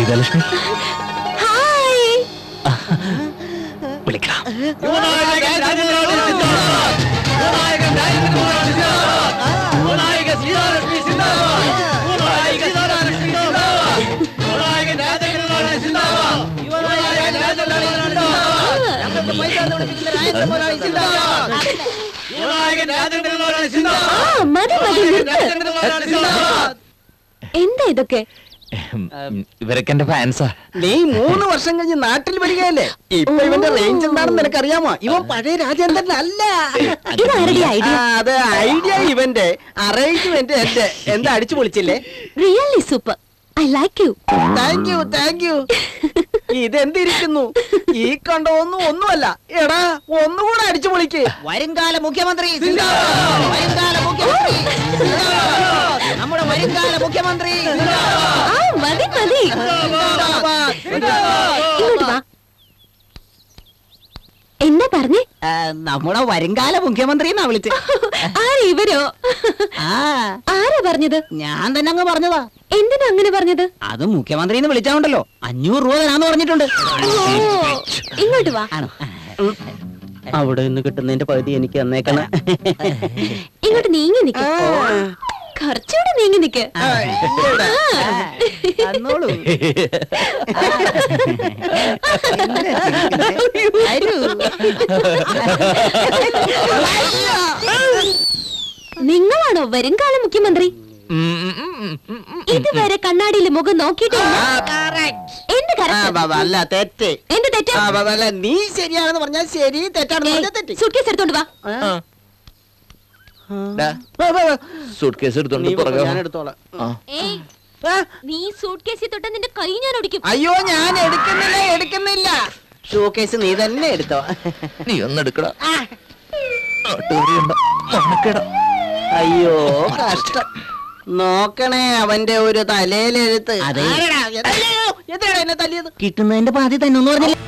Seethalakshmi hi വിളിക്കണം ആ മതി മതി നിർത്ത്. എന്താ ഇതൊക്കെ ഇവരൊക്കെ എന്റെ ഫാൻസാ നീ മൂന്ന് വർഷം കഴിഞ്ഞ് നാട്ടിൽ വരികയല്ലേ ഇപ്പൊ ഇവന്റെ റേഞ്ച് എന്താണെന്ന് നിനക്കറിയാമോ ഇവൻ പഴയ രാജേന്ദ്രൻ അല്ല ഇതാരുടെ ഐഡിയ ആ, അത് ഐഡിയ ഇവന്റെ അറേഞ്ച്മെന്റ് എന്റെ എന്താ അടിച്ചു പൊളിച്ചില്ലേ really super I like you thank you thank you ഇതെന്തിരിക്കുന്നു ഈ കണ്ട ഒന്നും ഒന്നുമല്ല എടാ ഒന്നുകൂടെ അടിച്ചു പൊളിക്ക് വരുംകാല മുഖ്യമന്ത്രി സിന്ദാബാദ്. വരുംകാല മുഖ്യമന്ത്രി സിന്ദാബാദ്. നമ്മുടെ വരുംകാല മുഖ്യമന്ത്രി ആ മതി മതി ഇങ്ങോട്ട് വാ എന്നാ പറഞ്ഞേ ആ, നമ്മുടെ വരുംകാല മുഖ്യമന്ത്രി എന്നാ വിളിച്ചത് ആരാ ഇവരോ ആ ആരാ പറഞ്ഞത് ഞാൻ തന്നെ അങ്ങ് പറഞ്ഞതാ എന്തിനാ അങ്ങനെ പറഞ്ഞത് അത് മുഖ്യമന്ത്രി എന്ന് വിളിച്ചാണ്ടല്ലോ അഞ്ഞൂറ് രൂപ തരാന്ന് പറഞ്ഞിട്ടുണ്ട് ഓ, ഇങ്ങോട്ട് വാ ആണോ അവിടെ നിന്ന് കിട്ടുന്നതിന്റെ പകുതി എനിക്ക് തന്നേക്കണം ഇങ്ങോട്ട് നീങ്ങി നിക്ക് കുറച്ചുകൂടെ നീങ്ങി നിക്ക് ആ. തന്നോളൂ തരൂ. നിങ്ങളാണോ വരുംകാല മുഖ്യമന്ത്രി ഇതുവരെ കണ്ണാടിയിൽ മുഖം നോക്കിയിട്ടില്ല എന്ത് ആ, correct? ബാബാ, അല്ല തെറ്റ് എന്ത് തെറ്റ് ആ, ബാബാ, അല്ല നീ ശരിയാണെന്ന് പറഞ്ഞാൽ ശരി തെറ്റാണെന്ന് പറഞ്ഞാൽ തെറ്റ് സുട്കേസ് എടുത്തോണ്ട് വാ ബാബാ, ബാബാ. സൂട്ട് കേസ് നീ എടുത്തോണ്ട് പോ, പുറകെ ഞാൻ എടുത്തോളാം ഏയ് ആ, നീ സൂട്ട്കേസിൽ തൊട്ട നിന്റെ കൈ ഞാൻ ഒടിക്കും അയ്യോ ഞാൻ എടുക്കുന്നില്ല എടുക്കുന്നില്ല ഷൂക്കേസ് നീ തന്നെ എടുത്തോ നീ ഒന്ന് എടുക്കടാ മണക്കട അയ്യോ കഷ്ടം നോക്കണേ അവന്റെ ഒരു തലയിലെഴുത്ത് അതെ. ആരെടാ? അയ്യോ, എന്തിനാടാ എന്നെ തല്ലിയത് കിട്ടുന്നതിന്റെ പാതി തന്നെ ഒന്ന് പറഞ്ഞില്ല